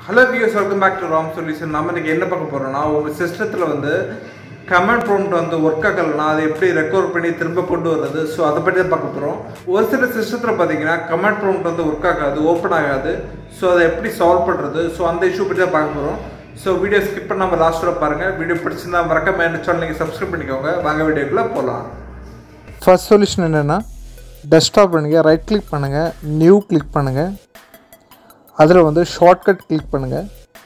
hello views welcome back to Ram solution நம்ம இன்னைக்கு என்ன பார்க்க போறோம்னா உங்கள் சிஸ்டத்தில் வந்து கமெண்ட் ப்ராம்ப்ட் வந்து ஒர்க் ஆகலைன்னா அதை எப்படி ரெக்கவர் பண்ணி திரும்ப கொண்டு வர்றது ஸோ அதை பற்றி தான் பார்க்க போகிறோம் ஒரு சில சிஸ்டத்தில் பார்த்தீங்கன்னா கமெண்ட் ப்ராம்ப்ட் வந்து ஒர்க் ஆகாது ஓப்பன் ஆகாது ஸோ அதை எப்படி சால்வ் பண்ணுறது ஸோ அந்த இஷ்யூ பற்றி தான் பார்க்க போகிறோம் ஸோ வீடியோ ஸ்கிப் பண்ணாமல் லாஸ்ட்டில் பாருங்கள் வீடியோ பிடிச்சிருந்தா மறக்காம என்ன சேனல் நீங்கள் சப்ஸ்கிரைப் பண்ணிக்கோங்க வாங்க வீடியோக்குள்ளே போகலாம் ஃபர்ஸ்ட் சொல்யூஷன் என்னென்னா டெஸ்க்டாப் பண்ணுங்கள் ரைட் கிளிக் பண்ணுங்கள் நியூ கிளிக் பண்ணுங்கள் அதில் வந்து ஷார்ட்கட் கிளிக் பண்ணுங்கள்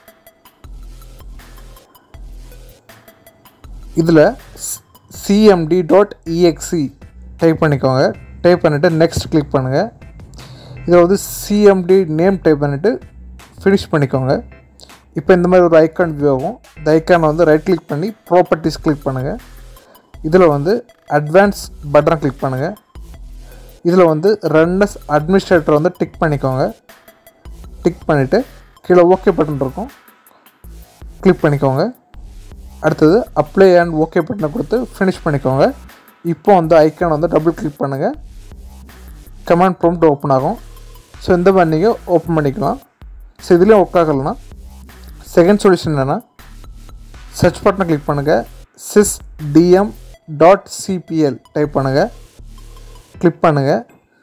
இதில் சிஎம்டி டாட் இஎக்ஸி டைப் பண்ணிக்கோங்க டைப் பண்ணிவிட்டு நெக்ஸ்ட் கிளிக் பண்ணுங்கள் இதில் வந்து சிஎம்டி நேம் டைப் பண்ணிவிட்டு ஃபினிஷ் பண்ணிக்கோங்க இப்போ இந்த மாதிரி ஒரு ஐக்கான் வியூ ஆகும் இந்த ஐக்கானை வந்து ரைட் கிளிக் பண்ணி ப்ராப்பர்ட்டிஸ் கிளிக் பண்ணுங்கள் இதில் வந்து அட்வான்ஸ் பட்டன் கிளிக் பண்ணுங்கள் இதில் வந்து ரன்னஸ் அட்மினிஸ்ட்ரேட்டர் வந்து டிக் பண்ணிக்கோங்க டிக் பண்ணிவிட்டு கீழே ஓகே பட்டன் இருக்கும் கிளிக் பண்ணிக்கோங்க அடுத்தது அப்ளை அண்ட் ஓகே பட்டனை கொடுத்து ஃபினிஷ் பண்ணிக்கோங்க இப்போ வந்து ஐக்கான் வந்து டபுள் கிளிக் பண்ணுங்கள் கமாண்ட் ப்ராம்ப்ட் ஓப்பன் ஆகும் ஸோ இந்த மாதிரி நீங்கள் ஓப்பன் பண்ணிக்கலாம் ஸோ இதுலேயும் ஒர்க் ஆகலைன்னா செகண்ட் சொல்யூஷன் என்னென்னா சர்ச் பட்டனை கிளிக் பண்ணுங்கள் sys DM dot CPL type பண்ணுங்கள் கிளிக் பண்ணுங்கள்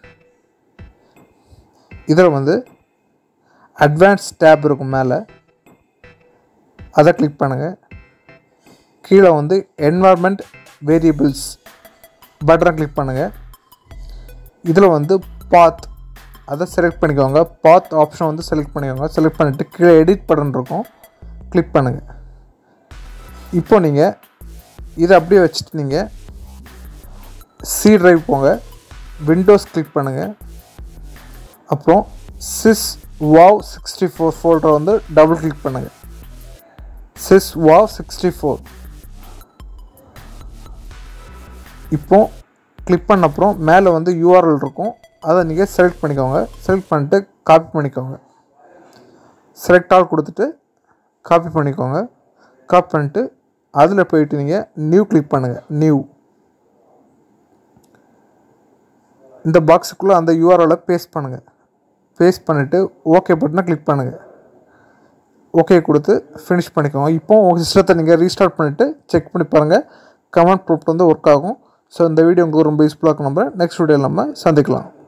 இதில் வந்து அட்வான்ஸ் டேப் இருக்கும் மேலே அதை கிளிக் பண்ணுங்கள் கீழே வந்து என்வார்மெண்ட் வேரியபிள்ஸ் பட்டனை கிளிக் பண்ணுங்கள் இதில் வந்து பாத் அதை செலக்ட் பண்ணிக்கோங்க பாத் ஆப்ஷன் வந்து செலக்ட் பண்ணிக்கோங்க செலக்ட் பண்ணிவிட்டு கீழே எடிட் பட்டன் இருக்கும் கிளிக் பண்ணுங்கள் இப்போ நீங்கள் இதை அப்படியே வச்சுட்டு நீங்கள் சி ட்ரைவ் போங்க விண்டோஸ் கிளிக் பண்ணுங்கள் அப்புறம் சிஸ் வாவ் சிக்ஸ்டி ஃபோர் ஃபோல்டரை வந்து டபுள் கிளிக் பண்ணுங்கள் சிஸ் வாவ் சிக்ஸ்டி ஃபோர் இப்போ கிளிக் பண்ண அப்புறம் மேலே வந்து யூஆர்எல் இருக்கும் அதை நீங்கள் செலக்ட் பண்ணிக்கோங்க செலக்ட் பண்ணிட்டு காப்பி பண்ணிக்கோங்க செலக்ட் ஆல் கொடுத்துட்டு காப்பி பண்ணிக்கோங்க காப்பி பண்ணிட்டு அதில் போயிட்டு நீங்கள் நியூ கிளிக் பண்ணுங்கள் நியூ இந்த பாக்ஸுக்குள்ளே அந்த யூஆர்எலை பேஸ்ட் பண்ணுங்கள் பேஸ்ட் பண்ணிவிட்டு ஓகே பட்டனை கிளிக் பண்ணுங்கள் ஓகே கொடுத்து ஃபினிஷ் பண்ணிக்கோங்க இப்போ உங்கள் சிஸ்டத்தை நீங்கள் ரீஸ்டார்ட் பண்ணிவிட்டு செக் பண்ணி பாருங்கள் கமெண்ட் ப்ரூஃப்ட் வந்து ஒர்க் ஆகும் ஸோ இந்த வீடியோ உங்களுக்கு ரொம்ப யூஸ்ஃபுல்லாக நம்புறேன் நெக்ஸ்ட் வீடியோவில் நம்ம சந்திக்கலாம்